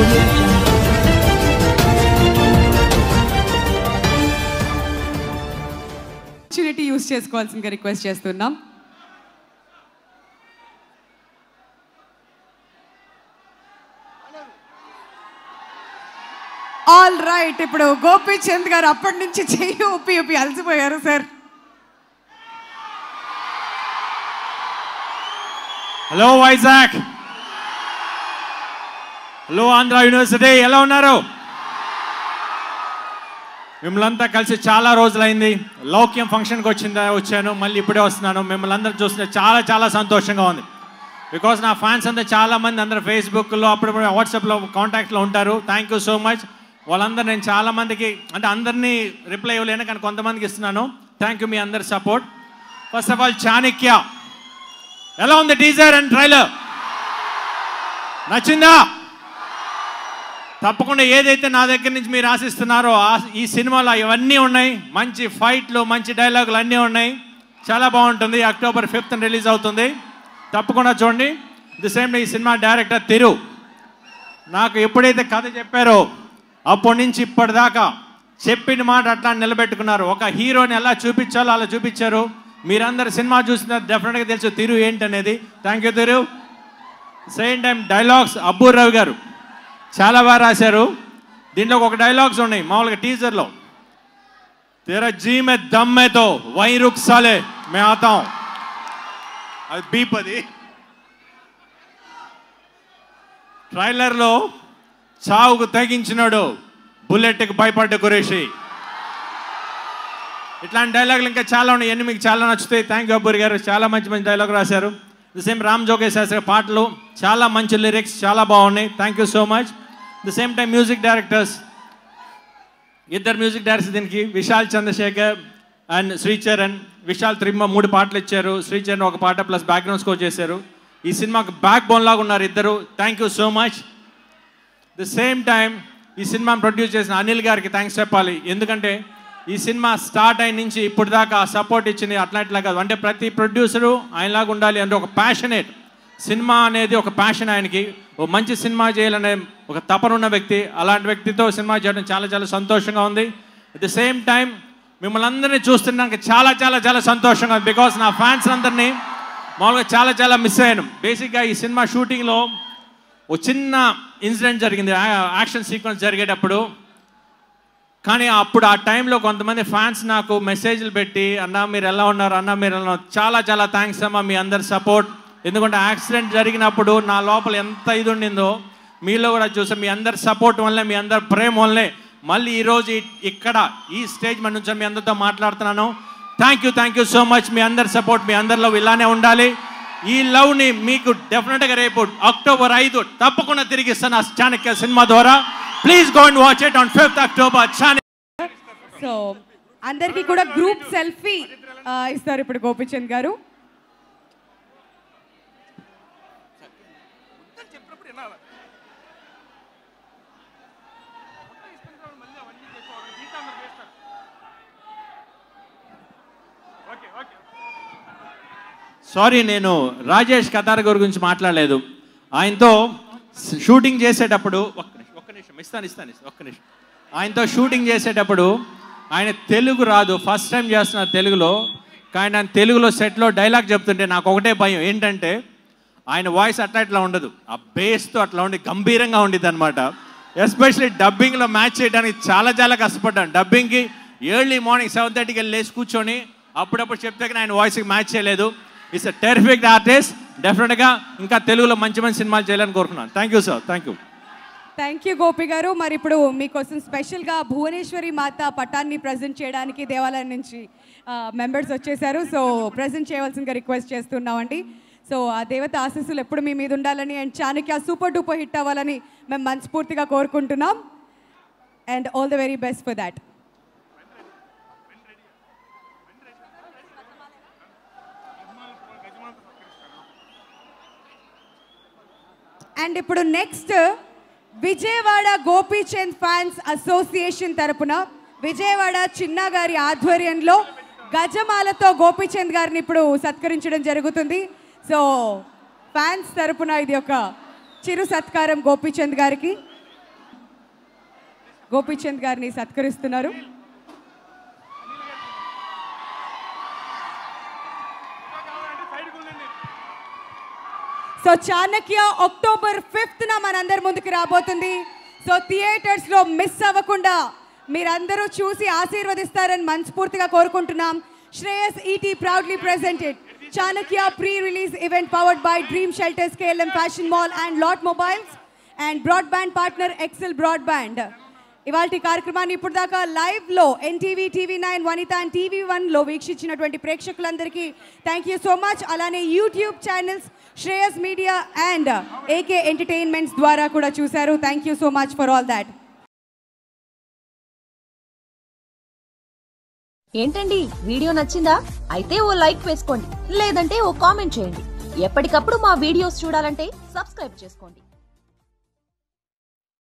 audio jungle. Opportunity use చేసుకోవాల్సిందిగా request చేస్తున్నాం all right ఇప్పుడు గోపీచంద్ గారు అప్పటి నుంచి చెయ్యి ఊపి ఊపి అలసిపోయారు sir hello Vizag hello Andhra university ఎలా ఉన్నారు మిమ్మల్ని అంతా కలిసి చాలా రోజులైంది లౌక్యం ఫంక్షన్కి వచ్చిందా వచ్చాను మళ్ళీ ఇప్పుడే వస్తున్నాను మిమ్మల్ని అందరూ చూస్తుంటే చాలా చాలా సంతోషంగా ఉంది బికాస్ నా ఫ్యాన్స్ అంతా చాలా మంది అందరూ ఫేస్బుక్లో అప్పుడప్పుడు వాట్సాప్లో కాంటాక్ట్లో ఉంటారు థ్యాంక్ యూ సో మచ్ వాళ్ళందరూ నేను చాలా మందికి అంటే అందరినీ రిప్లై ఇవ్వలేను కానీ కొంతమందికి ఇస్తున్నాను థ్యాంక్ యూ మీ అందరి support first of all Chanakya ఎలా ఉంది టీజర్ అండ్ ట్రైలర్ నచ్చిందా తప్పకుండా ఏదైతే నా దగ్గర నుంచి మీరు ఆశిస్తున్నారో ఆ- ఈ సినిమాలో ఇవన్నీ ఉన్నాయి మంచి ఫైట్లు మంచి డైలాగులు అన్నీ ఉన్నాయి చాలా బాగుంటుంది అక్టోబర్ ఫిఫ్త్ రిలీజ్ అవుతుంది తప్పకుండా చూడండి ది సేమ్ ఈ సినిమా డైరెక్టర్ తిరు నాకు ఎప్పుడైతే కథ చెప్పారో అప్పటి నుంచి ఇప్పటిదాకా చెప్పిన మాట అట్లా నిలబెట్టుకున్నారు ఒక హీరోని ఎలా చూపించాలో అలా చూపించారు మీరందరు సినిమా చూసిన డెఫినెట్గా తెలుసు తిరు ఏంటనేది thank you Thiru same time dialogues Abbur Rao గారు చాలా బాగా రాశారు దీంట్లో ఒక డైలాగ్స్ ఉన్నాయి మామూలుగా టీజర్లో తెర జీ మే దమ్మేతో వై రుక్ సాలే మే ఆతాం అది బీప్ అది ట్రైలర్లో చావుకు తెగించినాడు బుల్లెట్కి భయపడ్డ కురేషి ఇట్లాంటి డైలాగులు ఇంకా చాలా ఉన్నాయి ఇవన్నీ మీకు చాలా నచ్చుతాయి థ్యాంక్ యూ అబ్బూరి గారు చాలా మంచి మంచి డైలాగ్ రాశారు ది సేమ్ రామ్ జోగేష్ శాస్త్రి పాటలు చాలా మంచి లిరిక్స్ చాలా బాగున్నాయి thank you so much the same time music directors ఇద్దరు మ్యూజిక్ డైరెక్టర్స్ దీనికి విశాల్ చంద్రశేఖర్ అండ్ శ్రీచరణ్ విశాల్ త్రిమ్మ మూడు పాటలు ఇచ్చారు శ్రీచరణ్ ఒక పాట ప్లస్ బ్యాక్గ్రౌండ్ స్కోర్ చేశారు ఈ సినిమాకి బ్యాక్ బోన్ లాగా ఉన్నారు ఇద్దరు thank you so much the same time ఈ సినిమాని ప్రొడ్యూస్ చేసిన అనిల్ గారికి థ్యాంక్స్ చెప్పాలి ఎందుకంటే ఈ సినిమా స్టార్ట్ అయిన నుంచి ఇప్పుడు దాకా సపోర్ట్ ఇచ్చింది అట్లా ఇట్లా కాదు అంటే ప్రతి ప్రొడ్యూసరు ఆయనలాగా ఉండాలి అంటే ఒక ప్యాషనేట్ సినిమా అనేది ఒక ప్యాషన్ ఆయనకి ఓ మంచి సినిమా చేయాలనే ఒక తపన ఉన్న వ్యక్తి అలాంటి వ్యక్తితో సినిమా చేయడం చాలా చాలా సంతోషంగా ఉంది అట్ ది సేమ్ టైం మిమ్మల్ని అందరినీ చూస్తున్నాక చాలా చాలా చాలా సంతోషంగా ఉంది బికాస్ నా ఫ్యాన్స్ అందరినీ మామూలుగా చాలా చాలా మిస్ అయ్యాను బేసిక్గా ఈ సినిమా షూటింగ్లో ఒక చిన్న ఇన్సిడెంట్ జరిగింది యా- యాక్షన్ సీక్వెన్స్ జరిగేటప్పుడు కానీ అప్పుడు ఆ టైంలో కొంతమంది ఫ్యాన్స్ నాకు మెసేజ్లు పెట్టి అన్న మీరు ఎలా ఉన్నారు అన్న మీరు ఎలా ఉన్నారు?" చాలా చాలా థ్యాంక్స్ అమ్మా మీ అందరి సపోర్ట్ ఎందుకంటే యాక్సిడెంట్ జరిగినప్పుడు నా లోపల ఎంత ఇది ఉండిందో మీలో కూడా చూసాం మీ అందరి సపోర్ట్ వల్లే మీ అందరి ప్రేమ వల్లే మళ్ళీ ఈరోజు ఇ- ఇక్కడ ఈ స్టేజ్ మన నుంచి మీ అందరితో మాట్లాడుతున్నాను thank you thank you so much మీ అందరి సపోర్ట్ మీ అందరిలో ఇలానే ఉండాలి ఈ లవ్ని మీకు డెఫినెట్గా రేపు అక్టోబర్ ఐదు తప్పకుండా తిరిగి ఇస్తాను ఆ చాణక్య సినిమా ద్వారా please go and watch it on fifth October Chanakya so అందరికీ కూడా గ్రూప్ సెల్ఫీ ఇస్తారు ఇప్పుడు గోపీచంద్ గారు సారీ నేను రాజేష్ కతార్ గారి గురించి మాట్లాడలేదు ఆయనతో షూటింగ్ చేసేటప్పుడు ఒక్క నిమిషం ఒక్క నిమిషం ఇస్తాను ఇస్తాను ఇస్తాను ఒక్క నిమిషం ఆయనతో షూటింగ్ చేసేటప్పుడు ఆయన తెలుగు రాదు ఫస్ట్ టైం చేస్తున్నారు తెలుగులో కానీ ఆయన తెలుగులో సెట్లో డైలాగ్ చెప్తుంటే నాకు ఒకటే భయం ఏంటంటే ఆయన వాయిస్ అట్లా ఇట్లా ఉండదు ఆ బేస్తో అట్లా ఉండి గంభీరంగా ఉండిద్ది అనమాట ఎస్పెషలీ డబ్బింగ్లో మ్యాచ్ చేయడానికి చాలా చాలా కష్టపడ్డాను డబ్బింగ్కి ఎర్లీ మార్నింగ్ సెవెన్ థర్టీకి వెళ్ళి లేచి కూర్చొని అప్పుడప్పుడు చెప్తే కానీ ఆయన వాయిస్కి మ్యాచ్ చేయలేదు ఇట్స్ ఎ టెరిఫిక్ ఆర్టిస్ట్ డెఫినెట్గా ఇంకా తెలుగులో మంచి మంచి సినిమాలు చేయాలని కోరుకున్నాను thank you sir thank you thank you Gopi గారు మరి ఇప్పుడు మీకోసం స్పెషల్గా భువనేశ్వరి మాత పటాన్ని ప్రజెంట్ చేయడానికి దేవాలయం నుంచి మెంబర్స్ వచ్చేసారు సో ప్రజెంట్ చేయవలసిందిగా రిక్వెస్ట్ చేస్తున్నామండి సో ఆ దేవత ఆశీస్సులు ఎప్పుడు మీ మీద ఉండాలని and Chanakya super duper hit అవ్వాలని మేము మనస్ఫూర్తిగా కోరుకుంటున్నాం and all the very best for that and ఇప్పుడు next Vijayawada Gopichand fans association తరపున విజయవాడ చిన్న గారి ఆధ్వర్యంలో గజమాలతో గోపీచంద్ గారిని ఇప్పుడు సత్కరించడం జరుగుతుంది సో ఫ్యాన్స్ తరపున ఇది ఒక చిరు సత్కారం గోపీచంద్ గారికి గోపీచంద్ గారిని సత్కరిస్తున్నారు సో చాణక్య అక్టోబర్ ఫిఫ్త్ న మనందరి ముందుకు రాబోతుంది సో థియేటర్స్ లో మిస్ అవ్వకుండా మీరందరూ చూసి ఆశీర్వదిస్తారని మనస్ఫూర్తిగా కోరుకుంటున్నాం Shreyas ET proudly presented Chanakya pre release event powered by dream shelters KLM fashion mall and lot mobiles and broadband partner Excel broadband ఇవాళ కార్యక్రమాన్ని ఇప్పుడు దాకా లైవ్ లో NTV TV nine Vanitha and TV one లో వీక్షించినటువంటి ప్రేక్షకులందరికీ థ్యాంక్ యూ సో మచ్ అలానే YouTube channels Shreyas media and AK entertainments ద్వారా కూడా చూశారు thank you so much for all that ఏంటండి వీడియో నచ్చిందా అయితే ఓ లైక్ వేసుకోండి లేదంటే ఓ కామెంట్ చేయండి ఎప్పటికప్పుడు మా వీడియోస్ చూడాలంటే సబ్స్క్రైబ్ చేసుకోండి